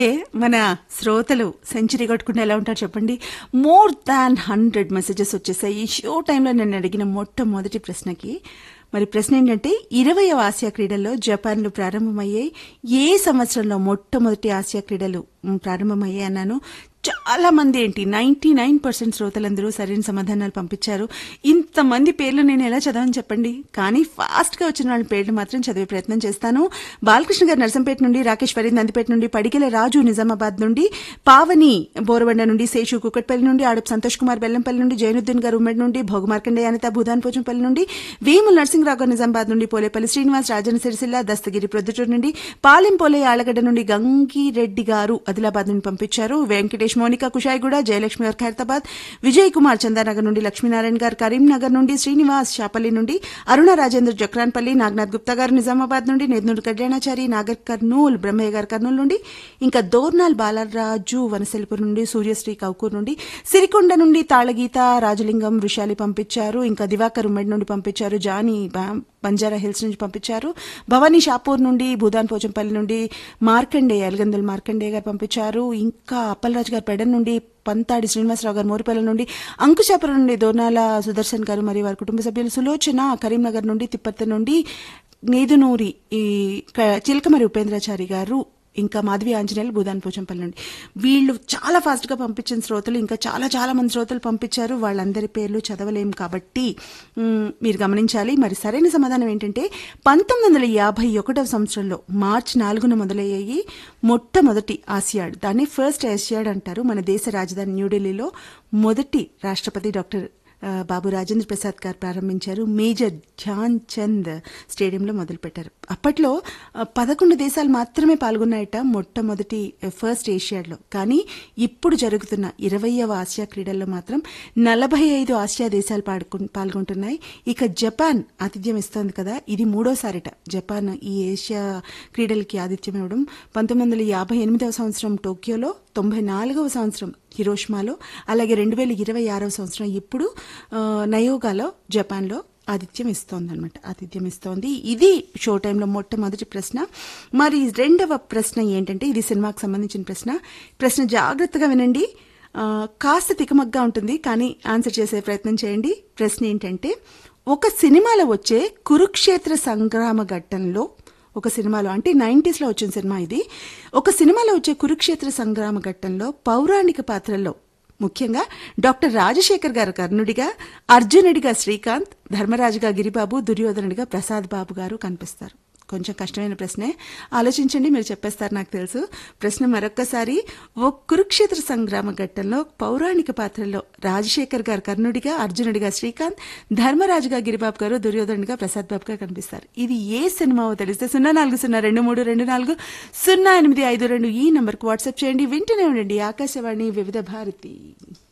ఏ, మన శ్రోతలు సెంచరీ కొట్టుకుంటే ఎలా ఉంటారు చెప్పండి మోర్ దాన్ హండ్రెడ్ మెసేజెస్ వచ్చేసాయి ఈ షో టైంలో నేను అడిగిన మొట్టమొదటి ప్రశ్నకి మరి ప్రశ్న ఏంటంటే ఇరవయవ ఆసియా క్రీడల్లో జపాన్లో ప్రారంభమయ్యాయి ఏ సంవత్సరంలో మొట్టమొదటి ఆసియా క్రీడలు మ్, ప్రారంభమయ్యాయి అన్నాను చాలా మంది ఏంటి నైన్టీ నైన్ పర్సెంట్ శ్రోతలందరూ సరైన సమాధానాలు పంపించారు ఇంతమంది పేర్లు నేను ఎలా చదవని చెప్పండి కానీ ఫాస్ట్ గా వచ్చిన వాళ్ళ పేర్లు మాత్రం చదివే ప్రయత్నం చేస్తాను బాలకృష్ణ గారు నర్సంపేట నుండి రాకేష్ ఫరీద్ నందిపేట నుండి పడిగెల రాజు నిజామాబాద్ నుండి పావని బోరబండ నుండి శేషు కుకట్పల్లి నుండి ఆడపు సంతోష్ కుమార్ బెల్లంపల్లి నుండి జైనుద్దీన్ గారు ఉమ్మడి నుండి భోగమార్కండే అనిత భూదాన్ పోచంపల్లి నుండి వేముల నరసింహరావు గారు నిజామాబాద్ నుండి పోలేపల్లి శ్రీనివాస్ రాజన్ సిరిసిల్ల దస్తగిరి ప్రొద్దుటూరు నుండి పాలెం పోలే ఆలగడ్డ నుండి గంగిరెడ్డి గారు ఆదిలాబాద్ నుండి పంపించారు వెంకటేష్ మోనిక కుషాయిగూడ జయలక్ష్మి గారు ఖైరతాబాద్ విజయ్ కుమార్ చందానగర్ నుండి లక్ష్మీనారాయణ గారు కరీంనగర్ నుండి శ్రీనివాస్ షాపల్లి నుండి అరుణ రాజేంద్ర జక్రాన్పల్లి నాగనాథ్ గుప్తా గారు నిజామాబాద్ నుండి నెద్నూరు కళ్యాణాచారి నాగర్ కర్నూల్ బ్రహ్మయ్య గారు కర్నూలు నుండి ఇంకా దోర్నాల్ బాలరాజు వనసెల్పూర్ నుండి సూర్యశ్రీ కౌకూర్ నుండి సిరికొండ నుండి తాళగీత రాజలింగం వృషాలి పంపించారు ఇంకా దివాకర్ ఉమ్మడి నుండి పంపించారు జానీ బా- బంజారా హిల్స్ నుంచి పంపించారు భవానీ షాపూర్ నుండి భూదాన్ పోచంపల్లి నుండి మార్కండే ఎలగందుల మార్కండే గారు పంపించారు ఇంకా అప్పలరాజు గారు పెడన్ నుండి పంతాడి శ్రీనివాసరావు గారు మోరిపల్లి నుండి అంకుశాపురం నుండి దోనాల సుదర్శన్ గారు మరియు వారి కుటుంబ సభ్యులు సులోచన కరీంనగర్ నుండి తిప్పర్తి నుండి నేదునూరి ఈ క- చిలకమరి ఉపేంద్రాచారి గారు ఇంకా మాధవి ఆంజనేయులు భూదాన్ పోచంపల్లి నుండి వీళ్ళు చాలా ఫాస్ట్ గా పంపించిన శ్రోతలు ఇంకా చాలా చాలా మంది శ్రోతలు పంపించారు వాళ్ళందరి పేర్లు చదవలేం కాబట్టి మ్, మీరు గమనించాలి మరి సరైన సమాధానం ఏంటంటే పంతొమ్మిది వందల యాభై ఒకటవ సంవత్సరంలో మార్చి నాలుగున మొదలయ్యాయి మొట్టమొదటి ఆసియాడ్ దాన్ని ఫస్ట్ ఆసియాడ్ అంటారు మన దేశ రాజధాని న్యూఢిల్లీలో మొదటి రాష్ట్రపతి డాక్టర్ ఆ, బాబు రాజేంద్ర ప్రసాద్ గారు ప్రారంభించారు మేజర్ ధ్యాన్ చంద్ స్టేడియంలో మొదలుపెట్టారు అప్పట్లో ఆ, పదకొండు దేశాలు మాత్రమే పాల్గొన్నాయట మొట్టమొదటి ఆ, ఫస్ట్ ఏషియాడ్లో కానీ ఇప్పుడు జరుగుతున్న ఇరవయవ ఆసియా క్రీడల్లో మాత్రం నలభై ఐదు ఆసియా దేశాలు పాడుకు- పాల్గొంటున్నాయి ఇక జపాన్ ఆతిథ్యం ఇస్తోంది కదా ఇది మూడోసారిట జపాన్ ఈ ఏషియా క్రీడలకి ఆతిథ్యం ఇవ్వడం పంతొమ్మిది వందల యాభై ఎనిమిదవ సంవత్సరం టోక్యోలో తొంభై నాలుగవ సంవత్సరం హిరోషిమాలో అలాగే రెండు వేల ఇరవై ఆరవ సంవత్సరం ఇప్పుడు ఆ, నయోగాలో జపాన్లో ఆతిథ్యం ఇస్తోందన్నమాట ఆతిథ్యం ఇస్తోంది ఇది షో టైంలో మొట్టమొదటి ప్రశ్న మరి రెండవ ప్రశ్న ఏంటంటే ఇది సినిమాకి సంబంధించిన ప్రశ్న ప్రశ్న జాగ్రత్తగా వినండి ఆ, కాస్త తికమగ్గా ఉంటుంది కానీ ఆన్సర్ చేసే ప్రయత్నం చేయండి ప్రశ్న ఏంటంటే ఒక సినిమాలో వచ్చే కురుక్షేత్ర సంగ్రామ ఘట్టంలో ఒక సినిమాలో అంటే నైంటీస్ లో వచ్చిన సినిమా ఇది ఒక సినిమాలో వచ్చే కురుక్షేత్ర సంగ్రామ ఘట్టంలో పౌరాణిక పాత్రల్లో ముఖ్యంగా డాక్టర్ రాజశేఖర్ గారు కర్ణుడిగా అర్జునుడిగా శ్రీకాంత్ ధర్మరాజుగా గిరిబాబు దుర్యోధనుడిగా ప్రసాద్ బాబు గారు కనిపిస్తారు కొంచెం కష్టమైన ప్రశ్నే ఆలోచించండి మీరు చెప్పేస్తారు నాకు తెలుసు ప్రశ్న మరొక్కసారి ఓ కురుక్షేత్ర సంగ్రామ ఘట్టంలో పౌరాణిక పాత్రల్లో రాజశేఖర్ గారు కర్ణుడిగా అర్జునుడిగా శ్రీకాంత్ ధర్మరాజుగా గిరిబాబు గారు దుర్యోధనుడిగా ప్రసాద్ బాబు గారు కనిపిస్తారు ఇది ఏ సినిమావో తెలిస్తే సున్నా నాలుగు సున్నా రెండు మూడు రెండు నాలుగు సున్నా ఎనిమిది ఐదు రెండు ఈ నంబర్కు వాట్సాప్ చేయండి వింటూనే ఉండండి ఆకాశవాణి వివిధ భారతి